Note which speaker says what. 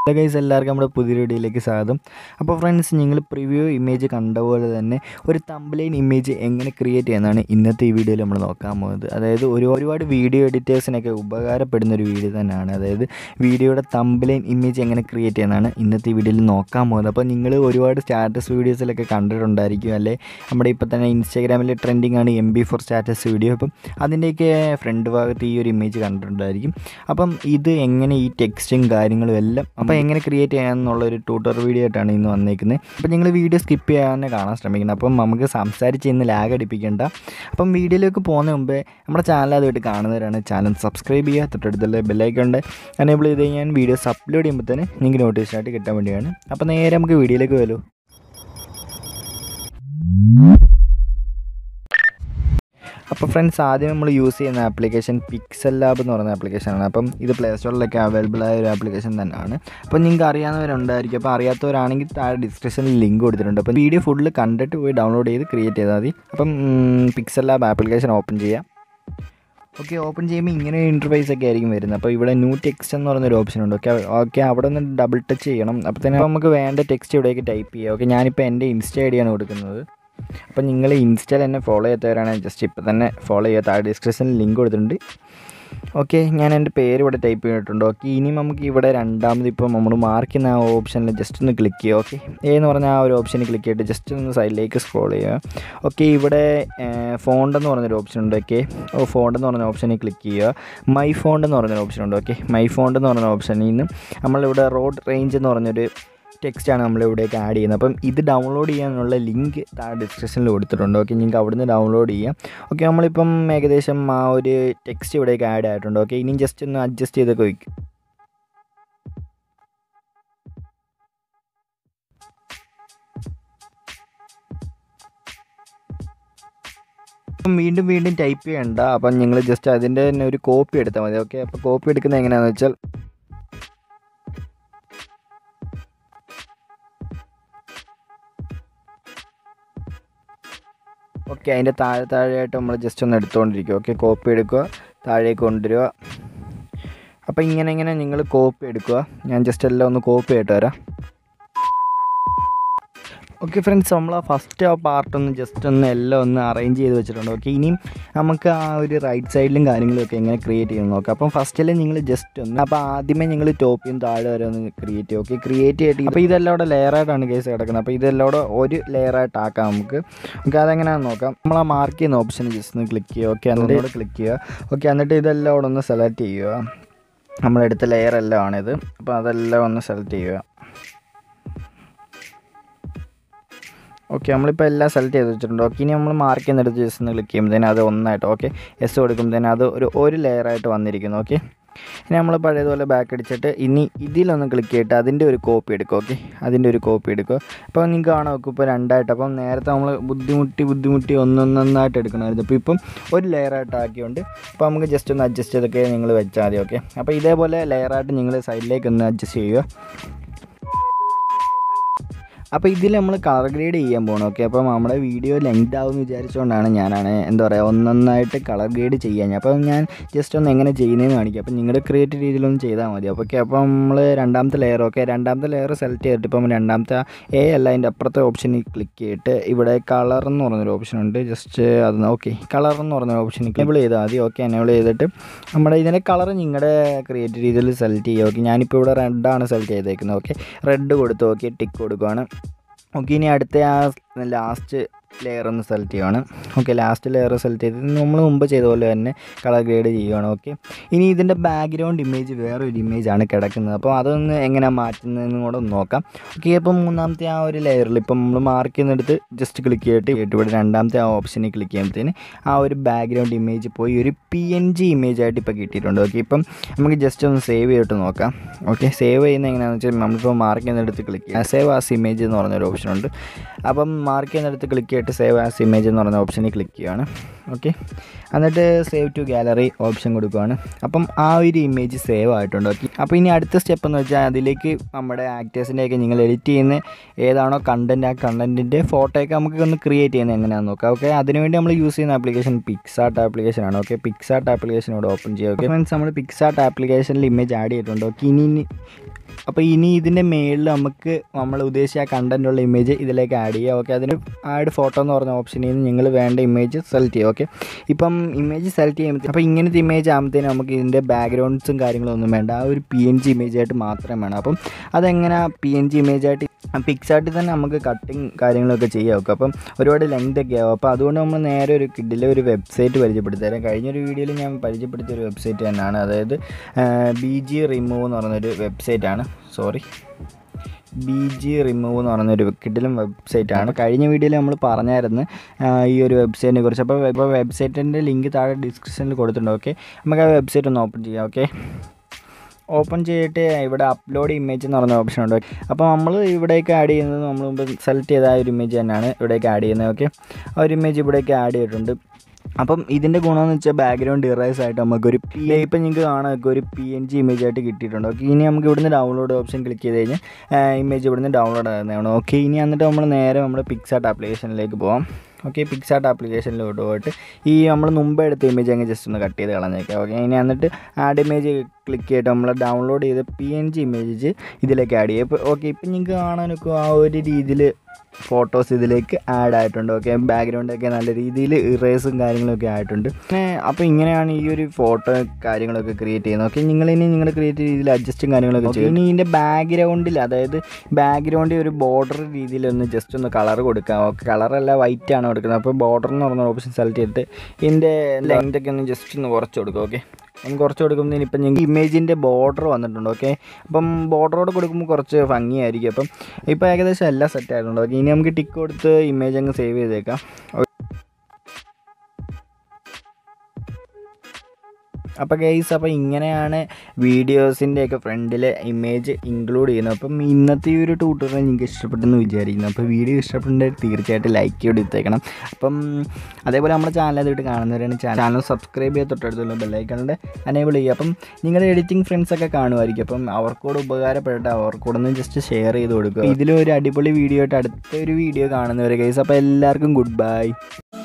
Speaker 1: hello guys എല്ലാവർക്കും നമ്മുടെ പുതിയ വീഡിയോയിലേക്ക് സ്വാഗതം അപ്പോൾ ഫ്രണ്ട്സ് നിങ്ങൾ പ്രിവ്യൂ ഇമേജ് കണ്ട പോലെ തന്നെ ഒരു തമ്പലൈൻ ഇമേജ് എങ്ങനെ ക്രിയേറ്റ് ചെയ്യുന്നതാണ് ഇന്നത്തെ ഈ വീഡിയോയിൽ നമ്മൾ നോക്കാൻ പോകുന്നത് അതായത് ഒരു ഒരുപാട് വീഡിയോ എഡിറ്റേഴ്സിനൊക്കെ ഉപകാരപ്പെടുന്ന ഒരു വീഡിയോ തന്നെയാണ് അതായത് വീഡിയോയുടെ തമ്പലൈൻ ഇമേജ് എങ്ങനെ ക്രിയേറ്റ് ചെയ്യുന്നതാണ് ഇന്നത്തെ ഈ വീഡിയോയിൽ നോക്കാൻ പോകുന്നത് അപ്പോൾ നിങ്ങൾ ഒരുപാട് സ്റ്റാറ്റസ് വീഡിയോസിലൊക്കെ കണ്ടിട്ടുണ്ടായിരിക്കും അല്ലേ നമ്മുടെ ഇപ്പോൾ തന്നെ ഇൻസ്റ്റാഗ്രാമിൽ ട്രെൻഡിങ് ആണ് M B four status video അപ്പം അതിൻ്റെയൊക്കെ ഫ്രണ്ട് ഭാഗത്ത് ഈ ഒരു ഇമേജ് കണ്ടിട്ടുണ്ടായിരിക്കും അപ്പം ഇത് എങ്ങനെ ഈ ടെക്സ്റ്റും കാര്യങ്ങളും എല്ലാം അപ്പോൾ എങ്ങനെ ക്രിയേറ്റ് ചെയ്യാമെന്നുള്ള ഒരു ട്യൂട്ടർ വീഡിയോ ആയിട്ടാണ് ഇന്ന് വന്നേക്കുന്നത് അപ്പോൾ നിങ്ങൾ വീഡിയോ സ്കിപ്പ് ചെയ്യാൻ തന്നെ കാണാൻ ശ്രമിക്കുന്നത് അപ്പം നമുക്ക് സംസാരിച്ച് ഇന്ന് ലാഗ് അടിപ്പിക്കേണ്ട അപ്പം വീഡിയോയിലേക്ക് പോകുന്ന മുമ്പേ നമ്മുടെ ചാനൽ അതുമായിട്ട് കാണുന്നവരാണ് ചാനൽ സബ്സ്ക്രൈബ് ചെയ്യുക തൊട്ടടുത്തുള്ള ബെല്ലൈക്കുണ്ട് എനേബിൾ ചെയ്ത് കഴിഞ്ഞാൽ വീഡിയോസ് അപ്ലോഡ് ചെയ്യുമ്പോൾ തന്നെ നിങ്ങൾക്ക് നോട്ടിഫിക്കേഷൻ ആയിട്ട് കിട്ടാൻ വേണ്ടിയാണ് അപ്പോൾ നേരെ നമുക്ക് വീഡിയോയിലേക്ക് പോയാലോ അപ്പോൾ ഫ്രണ്ട്സ് ആദ്യം നമ്മൾ യൂസ് ചെയ്യുന്ന ആപ്ലിക്കേഷൻ പിക്സൽ ലാബ് എന്ന് പറയുന്ന ആപ്ലിക്കേഷനാണ് അപ്പം ഇത് പ്ലേ സ്റ്റോറിലൊക്കെ അവൈലബിൾ ആയ ഒരു ആപ്ലിക്കേഷൻ തന്നെയാണ് അപ്പോൾ നിങ്ങൾക്ക് അറിയാവുന്നവരുണ്ടായിരിക്കും അപ്പോൾ അറിയാത്തവരാണെങ്കിൽ താഴെ ഡിസ്ക്രിപ്ഷനിൽ ലിങ്ക് കൊടുത്തിട്ടുണ്ട് അപ്പോൾ വീഡിയോ ഫുള്ള് കണ്ടിട്ട് പോയി ഡൗൺലോഡ് ചെയ്ത് ക്രിയേറ്റ് ചെയ്താൽ മതി അപ്പം പിക്സൽ ലാബ് ആപ്ലിക്കേഷൻ ഓപ്പൺ ചെയ്യാം ഓക്കെ ഓപ്പൺ ചെയ്യുമ്പോൾ ഇങ്ങനെ ഒരു ഇൻ്റർഫേസ് ഒക്കെ ആയിരിക്കും വരുന്നത് അപ്പോൾ ഇവിടെ ന്യൂ ടെക്സ്റ്റ് എന്ന് പറയുന്നൊരു ഓപ്ഷൻ ഉണ്ട് ഓക്കെ ഓക്കെ അവിടെ നിന്ന് ഡബിൾ ടച്ച് ചെയ്യണം അപ്പോൾ തന്നെ നമുക്ക് വേണ്ട ടെക്സ്റ്റ് ഇവിടേക്ക് ടൈപ്പ് ചെയ്യുക ഓക്കെ ഞാനിപ്പോൾ എൻ്റെ ഇൻസ്റ്റ ഐ ഡിയാണ് കൊടുക്കുന്നത് അപ്പം നിങ്ങൾ ഇൻസ്റ്റയിൽ എന്നെ ഫോളോ ചെയ്യാത്തവരാണെങ്കിൽ ജസ്റ്റ് ഇപ്പോൾ തന്നെ ഫോളോ ചെയ്യുക താഴെ ഡിസ്ക്രിപ്ഷനിൽ ലിങ്ക് കൊടുത്തിട്ടുണ്ട് ഓക്കെ ഞാൻ എൻ്റെ പേര് ഇവിടെ ടൈപ്പ് ചെയ്തിട്ടുണ്ട് ഓക്കെ ഇനി നമുക്ക് ഇവിടെ രണ്ടാമത് ഇപ്പോൾ നമ്മൾ മാർക്ക് ചെയ്യുന്ന ആ ഓപ്ഷനിൽ ജസ്റ്റ് ഒന്ന് ക്ലിക്ക് ചെയ്യുക ഓക്കെ എന്ന് പറഞ്ഞാൽ ആ ഒരു ഓപ്ഷനിൽ ക്ലിക്ക് ചെയ്തിട്ട് ജസ്റ്റ് ഒന്ന് സൈഡിലേക്ക് സ്ക്രോൾ ചെയ്യുക ഓക്കെ ഇവിടെ ഫോണ്ട് എന്ന് പറഞ്ഞൊരു ഓപ്ഷൻ ഉണ്ട് ഓക്കെ ഓ ഫോണ്ട് എന്ന് പറഞ്ഞ ഓപ്ഷനിൽ ക്ലിക്ക് ചെയ്യുക മൈ ഫോണ്ട് എന്ന് പറഞ്ഞൊരു ഓപ്ഷൻ ഉണ്ട് ഓക്കെ മൈ ഫോണ്ട് എന്ന് പറഞ്ഞ ഓപ്ഷനിൽ നിന്ന് നമ്മളിവിടെ റോഡ് റേഞ്ച് എന്ന് പറഞ്ഞൊരു ടെക്സ്റ്റാണ് നമ്മൾ ഇവിടേക്ക് ആഡ് ചെയ്യുന്നത് അപ്പം ഇത് ഡൗൺലോഡ് ചെയ്യാനുള്ള ലിങ്ക് താഴെ ഡിസ്ക്രിപ്ഷനിൽ കൊടുത്തിട്ടുണ്ട് ഓക്കെ നിങ്ങൾക്ക് അവിടുന്ന് ഡൗൺലോഡ് ചെയ്യാം ഓക്കെ നമ്മളിപ്പം ഏകദേശം ആ ഒരു ടെക്സ്റ്റ് ഇവിടേക്ക് ആഡ് ആയിട്ടുണ്ട് ഓക്കെ ഇനി ജസ്റ്റ് ഒന്ന് അഡ്ജസ്റ്റ് ചെയ്തൊക്കെ വയ്ക്കും അപ്പം വീണ്ടും വീണ്ടും ടൈപ്പ് ചെയ്യണ്ട അപ്പം നിങ്ങൾ ജസ്റ്റ് അതിൻ്റെ തന്നെ ഒരു കോപ്പി എടുത്താൽ മതി ഓക്കെ അപ്പോൾ കോപ്പി എടുക്കുന്നത് എങ്ങനെയാണെന്ന് വെച്ചാൽ ഓക്കെ അതിൻ്റെ താഴെ താഴെയായിട്ട് നമ്മൾ ജസ്റ്റ് ഒന്ന് എടുത്തുകൊണ്ടിരിക്കുക ഓക്കെ കോപ്പി എടുക്കുക താഴേക്ക് കൊണ്ടുവരിക അപ്പോൾ ഇങ്ങനെ ഇങ്ങനെ നിങ്ങൾ കോപ്പി എടുക്കുക ഞാൻ ജസ്റ്റ് എല്ലാം ഒന്ന് കോപ്പി ആയിട്ട് വരാം ഓക്കെ ഫ്രണ്ട്സ് നമ്മൾ ആ ഫസ്റ്റ് ആ പാർട്ടൊന്ന് ജസ്റ്റ് ഒന്ന് എല്ലാം ഒന്ന് അറേഞ്ച് ചെയ്ത് വെച്ചിട്ടുണ്ട് ഓക്കെ ഇനിയും നമുക്ക് ആ ഒരു റൈറ്റ് സൈഡിലും കാര്യങ്ങളൊക്കെ എങ്ങനെ ക്രിയേറ്റ് ചെയ്യുന്നത് നോക്കാം അപ്പം ഫസ്റ്റിൽ നിങ്ങൾ ജസ്റ്റ് ഒന്ന് അപ്പോൾ ആദ്യമേ നിങ്ങൾ ടോപ്പിൽ നിന്ന് താഴെ വരെ ഒന്ന് ക്രിയേറ്റ് ചെയ്യും ഓക്കെ ക്രിയേറ്റ് ചെയ്തിട്ട് അപ്പോൾ ഇതെല്ലാം കൂടെ ലെയറായിട്ടാണ് കേസ് കിടക്കുന്നത് അപ്പോൾ ഇതെല്ലാം കൂടെ ഒരു ലെയറായിട്ട് ആക്കാം നമുക്ക് നമുക്ക് അതെങ്ങനെയാണെന്ന് നോക്കാം നമ്മൾ ആ മാർക്ക് ചെയ്യുന്ന ഓപ്ഷൻ ജസ്റ്റ് ഒന്ന് ക്ലിക്ക് ചെയ്യുക ഓക്കെ എന്നിട്ട് ക്ലിക്ക് ചെയ്യുക ഓക്കെ എന്നിട്ട് ഇതെല്ലാം കൂടെ ഒന്ന് സെലക്ട് ചെയ്യുക നമ്മളെടുത്ത ലെയർ എല്ലാം ആണിത് അപ്പോൾ അതെല്ലാം ഒന്ന് സെലക്ട് ചെയ്യുക ഓക്കെ നമ്മളിപ്പോൾ എല്ലാം സെലക്ട് ചെയ്ത് വെച്ചിട്ടുണ്ട് ഓക്കെ ഇനി നമ്മൾ മാർക്ക് ചെയ്യുന്നിടത്ത് ജസ്റ്റ് ഒന്ന് ക്ലിക്ക് ചെയ്യുമ്പോഴത്തേന് അത് ഒന്നായിട്ട് ഓക്കെ എസ് കൊടുക്കുമ്പോഴത്തേന് അത് ഒരു ഒരു ലെയറായിട്ട് വന്നിരിക്കുന്നു ഓക്കെ ഇനി നമ്മൾ പഴയതുപോലെ ബാക്ക് അടിച്ചിട്ട് ഇനി ഇതിലൊന്ന് ക്ലിക്ക് ചെയ്തിട്ട് അതിൻ്റെ ഒരു കോപ്പി എടുക്കുക ഓക്കെ അതിൻ്റെ ഒരു കോപ്പി എടുക്കുക അപ്പോൾ നിങ്ങൾക്ക് കാണാം നോക്കും ഇപ്പോൾ രണ്ടായിട്ട് അപ്പം നേരത്തെ നമ്മൾ ബുദ്ധിമുട്ടി ബുദ്ധിമുട്ടി ഒന്നൊന്നായിട്ട് എടുക്കണമായിരുന്നു അപ്പോൾ ഇപ്പം ഒരു ലെയറായിട്ട് ആക്കിയോണ്ട് അപ്പോൾ നമുക്ക് ജസ്റ്റ് ഒന്ന് അഡ്ജസ്റ്റ് ചെയ്തൊക്കെ നിങ്ങൾ വെച്ചാൽ മതി ഓക്കെ അപ്പോൾ ഇതേപോലെ ലെയറായിട്ട് നിങ്ങൾ സൈഡിലേക്ക് ഒന്ന് അഡ്ജസ്റ്റ് ചെയ്യുക അപ്പോൾ ഇതിൽ നമ്മൾ കളർ ഗ്രേഡ് ചെയ്യാൻ പോകണം ഓക്കെ അപ്പോൾ നമ്മുടെ വീഡിയോ ലെങ്ത് ആവുമെന്ന് വിചാരിച്ചുകൊണ്ടാണ് ഞാനാണ് എന്താ പറയുക ഒന്നൊന്നായിട്ട് കളർ ഗ്രേഡ് ചെയ്യാൻ അപ്പോൾ ഞാൻ ജസ്റ്റ് ഒന്ന് എങ്ങനെ ചെയ്യുന്നതെന്ന് കാണിക്കാം അപ്പോൾ നിങ്ങളുടെ ക്രിയേറ്റീവ് രീതിയിലൊന്നും ചെയ്താൽ മതി അപ്പോൾ ഓക്കെ അപ്പോൾ നമ്മൾ രണ്ടാമത്തെ ലെയർ ഓക്കെ രണ്ടാമത്തെ ലെയർ സെലക്ട് ചെയ്തിട്ട് ഇപ്പം രണ്ടാമത്തെ എ അല്ല അതിൻ്റെ അപ്പുറത്തെ ഓപ്ഷനിൽ ക്ലിക്ക് ചെയ്തിട്ട് ഇവിടെ കളർ എന്ന് പറഞ്ഞൊരു ഓപ്ഷൻ ഉണ്ട് ജസ്റ്റ് അത് ഓക്കെ കളർ എന്ന് പറഞ്ഞൊരു ഓപ്ഷനിൽ എനേബിൾ ചെയ്താൽ മതി ഓക്കെ എനേബിൾ ചെയ്തിട്ട് നമ്മുടെ ഇതിൻ്റെ കളർ നിങ്ങളുടെ ക്രിയേറ്റീവ് രീതിയിൽ സെലക്ട് ചെയ്യുക ഓക്കെ ഞാനിപ്പോൾ ഇവിടെ റെഡാണ് സെലക്ട് ചെയ്തേക്കുന്നത് ഓക്കെ റെഡ് കൊടുത്ത് ഓക്കെ ടിക്ക് കൊടുക്കുകയാണ് ഓക്കെ ഇനി അടുത്ത ആ ലാസ്റ്റ് ലെയർ ഒന്ന് സെലക്ട് ചെയ്യുകയാണ് ഓക്കെ ലാസ്റ്റ് ലെയർ സെലക്ട് ചെയ്ത് നമ്മൾ മുമ്പ് ചെയ്ത പോലെ തന്നെ കളർ ഗ്രേഡ് ചെയ്യുകയാണ് ഓക്കെ ഇനി ഇതിൻ്റെ ബാക്ക്ഗ്രൗണ്ട് ഇമേജ് വേറൊരു ഇമേജാണ് കിടക്കുന്നത് അപ്പോൾ അതൊന്ന് എങ്ങനെയാണ് മാറ്റുന്നതെന്നും കൂടെ ഒന്ന് നോക്കാം ഓക്കെ അപ്പം മൂന്നാമത്തെ ആ ഒരു ലെയറിൽ ഇപ്പം നമ്മൾ മാർക്ക് ചെയ്യുന്നിടത്ത് ജസ്റ്റ് ക്ലിക്ക് ചെയ്തിട്ട് ഇവിടെ രണ്ടാമത്തെ ആ ഓപ്ഷനിൽ ക്ലിക്ക് ചെയ്യുമ്പോഴത്തേന് ആ ഒരു ബാക്ക്ഗ്രൗണ്ട് ഇമേജ് പോയി ഒരു പി എൻ ജി ഇമേജ് ആയിട്ട് ഇപ്പോൾ കിട്ടിയിട്ടുണ്ട് ഓക്കെ ഇപ്പം നമുക്ക് ജസ്റ്റ് ഒന്ന് സേവ് ചെയ്തിട്ട് നോക്കാം ഓക്കെ സേവ് ചെയ്യുന്ന എങ്ങനെയാണെന്ന് വെച്ചാൽ നമ്മളിപ്പോൾ മാർക്ക് ചെയ്യുന്നിടത്ത് ക്ലിക്ക് ചെയ്യുക സേവ് ആസ് ഇമേജ് എന്ന് പറഞ്ഞൊരു ഓപ്ഷൻ ഉണ്ട് അപ്പം മാർക്ക് ചെയ്യുന്നിടത്ത് ക്ലിക്ക് ചെയ്തിട്ട് സേവ് ആസ് ഇമേജ് എന്ന് പറയുന്ന ഓപ്ഷനിൽ ക്ലിക്ക് ചെയ്യുകയാണ് ഓക്കെ എന്നിട്ട് സേവ് ടു ഗാലറി ഓപ്ഷൻ കൊടുക്കുകയാണ് അപ്പം ആ ഒരു ഇമേജ് സേവ് ആയിട്ടുണ്ട് ഓക്കെ അപ്പോൾ ഇനി അടുത്ത സ്റ്റെപ്പ് എന്ന് വെച്ചാൽ അതിലേക്ക് നമ്മുടെ ആക്ടേഴ്സിൻ്റെയൊക്കെ നിങ്ങൾ എഡിറ്റ് ചെയ്യുന്ന ഏതാണോ കണ്ടൻറ്റ് ആ കണ്ടൻറ്റിൻ്റെ ഫോട്ടോയൊക്കെ നമുക്ക് ഒന്ന് ക്രിയേറ്റ് ചെയ്യുന്നത് എങ്ങനെയാണെന്ന് നോക്കാം ഓക്കെ അതിനുവേണ്ടി നമ്മൾ യൂസ് ചെയ്യുന്ന ആപ്ലിക്കേഷൻ പിക്സാർട്ട് ആപ്ലിക്കേഷൻ ആണ് ഓക്കെ പിക്സാർട്ട് ആപ്ലിക്കേഷൻ ഇവിടെ ഓപ്പൺ ചെയ്യുക ഓക്കെ ഫ്രണ്ട്സ് നമ്മൾ പിക്സാർട്ട് ആപ്ലിക്കേഷനിൽ ഇമേജ് ആഡ് ചെയ്തിട്ടുണ്ട് ഓക്കെ ഇനി ഇനി അപ്പോൾ ഇനി ഇതിൻ്റെ മേളിൽ നമുക്ക് നമ്മൾ ഉദ്ദേശിച്ച ആ കണ്ടൻറ്റുള്ള ഇമേജ് ഇതിലേക്ക് ആഡ് ചെയ്യുക ഓക്കെ അതിന് ആഡ് ഫോട്ടോ എന്ന് പറഞ്ഞ ഓപ്ഷനിൽ നിന്ന് നിങ്ങൾ വേണ്ട ഇമേജ് സെലക്ട് ചെയ്യുക ഓക്കെ ഇപ്പം ഇമേജ് സെലക്ട് ചെയ്യുമ്പോൾ അപ്പോൾ ഇങ്ങനത്തെ ഇമേജ് ആകുമ്പോഴത്തേനും നമുക്ക് ഇതിൻ്റെ ബാക്ക്ഗ്രൗണ്ട്സും കാര്യങ്ങളൊന്നും വേണ്ട ആ ഒരു പി എൻ ജി ഇമേജ് ആയിട്ട് മാത്രം വേണം അപ്പം അതെങ്ങനെ പി എൻ ജി ഇമേജ് ആയിട്ട് പിക്സാർട്ടിൽ തന്നെ നമുക്ക് കട്ടിങ് കാര്യങ്ങളൊക്കെ ചെയ്യാം ഒക്കെ അപ്പം ഒരുപാട് ലെങ്ത് ഒക്കെ ആവും അപ്പോൾ അതുകൊണ്ട് നമ്മൾ നേരെ ഒരു കിഡിലെ ഒരു വെബ്സൈറ്റ് പരിചയപ്പെടുത്തി തരാം കഴിഞ്ഞൊരു വീഡിയോയിൽ ഞാൻ പരിചയപ്പെടുത്തിയ ഒരു വെബ്സൈറ്റ് തന്നെയാണ് അതായത് ബി ജി റിമൂവ് എന്ന് പറയുന്നൊരു വെബ്സൈറ്റാണ് സോറി ബി ജി റിമൂവ് എന്ന് പറയുന്നൊരു കിഡിലും വെബ്സൈറ്റാണ് കഴിഞ്ഞ വീഡിയോയിൽ നമ്മൾ പറഞ്ഞായിരുന്നു ആ, ഈ ഒരു വെബ്സൈറ്റിനെ കുറിച്ച് അപ്പോൾ ഇപ്പോൾ വെബ്സൈറ്റിൻ്റെ ലിങ്ക് താഴെ ഡിസ്ക്രിപ്ഷനിൽ കൊടുത്തിട്ടുണ്ട് ഓക്കെ നമുക്ക് ആ വെബ്സൈറ്റ് ഒന്ന് ഓപ്പൺ ചെയ്യാം ഓക്കെ ഓപ്പൺ ചെയ്തിട്ട് ഇവിടെ അപ്ലോഡ് ഇമേജ് എന്ന് പറഞ്ഞ ഓപ്ഷൻ ഉണ്ട് അപ്പോൾ നമ്മൾ ഇവിടേക്ക് ആഡ് ചെയ്യുന്നത് നമ്മൾ മുമ്പ് സെലക്ട് ചെയ്ത ആ ഒരു ഇമേജ് തന്നെയാണ് ഇവിടേക്ക് ആഡ് ചെയ്യുന്നത് ഓക്കെ ആ ഒരു ഇമേജ് ഇവിടേക്ക് ആഡ് ചെയ്തിട്ടുണ്ട് അപ്പം ഇതിൻ്റെ ഗുണമെന്ന് വെച്ചാൽ ബാക്ക്ഗ്രൗണ്ട് ഇറേസ് ആയിട്ട് നമുക്കൊരു പി ഇപ്പം നിങ്ങൾക്ക് കാണാം ഒരു പി എൻ ജി ഇമേജ് ആയിട്ട് കിട്ടിയിട്ടുണ്ട് ഓക്കെ ഇനി നമുക്ക് ഇവിടുന്ന് ഡൗൺലോഡ് ഓപ്ഷൻ ക്ലിക്ക് ചെയ്ത് കഴിഞ്ഞാൽ ഇമേജ് ഇവിടുന്ന് ഡൗൺലോഡ് ആകുന്നതാണ് ഓക്കെ ഇനി എന്നിട്ട് നമ്മൾ നേരെ നമ്മൾ പിക്സാർട്ട് ആപ്ലിക്കേഷനിലേക്ക് പോകാം ഓക്കെ പിക്സാർട്ട് ആപ്ലിക്കേഷനിലോട്ട് പോയിട്ട് ഈ നമ്മൾ മുമ്പ് എടുത്ത ഇമേജ് അങ്ങ് ജസ്റ്റ് ഒന്ന് കട്ട് ചെയ്ത് കളഞ്ഞേക്കാം ഓക്കെ ഇനി എന്നിട്ട് ആഡ് ഇമേജ് ക്ലിക്ക് ചെയ്തിട്ട് നമ്മൾ ഡൗൺലോഡ് ചെയ്ത് പി എൻ ജി ഇമേജ് ഇതിലേക്ക് ആഡ് ചെയ്യുക ഇപ്പോൾ ഓക്കെ ഇപ്പം നിങ്ങൾക്ക് കാണാനൊക്കെ ആ ഒരു രീതിയിൽ ഫോട്ടോസ് ഇതിലേക്ക് ആഡ് ആയിട്ടുണ്ട് ഓക്കെ ബാക്ക്ഗ്രൗണ്ടൊക്കെ നല്ല രീതിയിൽ ഇറേസും കാര്യങ്ങളൊക്കെ ആയിട്ടുണ്ട് പിന്നെ അപ്പോൾ ഇങ്ങനെയാണ് ഈ ഒരു ഫോട്ടോ കാര്യങ്ങളൊക്കെ ക്രിയേറ്റ് ചെയ്യുന്നത് ഓക്കെ നിങ്ങളിനി നിങ്ങളുടെ ക്രിയേറ്റ് രീതിയിൽ അഡ്ജസ്റ്റും കാര്യങ്ങളൊക്കെ ചെയ്യും ഇനി ഇതിൻ്റെ ബാക്ക്ഗ്രൗണ്ടിൽ അതായത് ബാക്ക്ഗ്രൗണ്ടിൽ ഒരു ബോർഡർ രീതിയിൽ ഒന്ന് ജസ്റ്റ് ഒന്ന് കളർ കൊടുക്കാം ഓക്കെ കളറല്ല വൈറ്റ് ആണ് കൊടുക്കുന്നത് അപ്പോൾ ബോർഡർ എന്ന് പറഞ്ഞ ഓപ്ഷൻ സെലക്ട് ചെയ്തിട്ട് ഇതിൻ്റെ ലെങ്ത് ഒക്കെ ഒന്ന് ജസ്റ്റ് ഒന്ന് കുറച്ച് കൊടുക്കുക ഓക്കെ ഒന്ന് കുറച്ച് കൊടുക്കുമ്പോൾ ഇപ്പം ഞങ്ങൾക്ക് ഇമേജിൻ്റെ ബോർഡർ വന്നിട്ടുണ്ട് ഓക്കെ അപ്പം ബോർഡറോട് കൊടുക്കുമ്പോൾ കുറച്ച് ഭംഗിയായിരിക്കും അപ്പം ഇപ്പോൾ ഏകദേശം എല്ലാം സെറ്റ് ആയിട്ടുണ്ട് ഓക്കെ ഇനി നമുക്ക് ടിക്ക് കൊടുത്ത് ഇമേജ് അങ്ങ് സേവ് ചെയ്തേക്കാം അപ്പോൾ ഗൈസ് അപ്പോൾ ഇങ്ങനെയാണ് വീഡിയോസിൻ്റെയൊക്കെ ഫ്രണ്ടിലെ ഇമേജ് ഇൻക്ലൂഡ് ചെയ്യുന്നത് അപ്പം ഇന്നത്തെ ഈ ഒരു ട്യൂട്ടോറിയൽ നിങ്ങൾക്ക് ഇഷ്ടപ്പെട്ടെന്ന് വിചാരിക്കുന്നു അപ്പോൾ വീഡിയോ ഇഷ്ടപ്പെട്ടുണ്ടെങ്കിൽ തീർച്ചയായിട്ടും ലൈക്ക് ചെയ്ത് ഇട്ടേക്കണം അപ്പം അതേപോലെ നമ്മുടെ ചാനൽ അതിട്ട് കാണുന്നവരാണ് ചാനൽ സബ്സ്ക്രൈബ് ചെയ്ത് തൊട്ടടുത്തുള്ള ബെല്ലൈക്കണിൻ്റെ അനേബിൾ ചെയ്യുക അപ്പം നിങ്ങളുടെ എഡിറ്റിംഗ് ഫ്രണ്ട്സൊക്കെ കാണുമായിരിക്കും അപ്പം അവർക്കൂടെ ഉപകാരപ്പെട്ടിട്ട് അവർക്കൂടെ ജസ്റ്റ് ഷെയർ ചെയ്ത് കൊടുക്കുക ഇതിലൊരു അടിപൊളി വീഡിയോ ആയിട്ട് അടുത്ത ഒരു വീഡിയോ കാണുന്നവരെ ഗൈസ് അപ്പോൾ എല്ലാവർക്കും ഗുഡ് ബൈ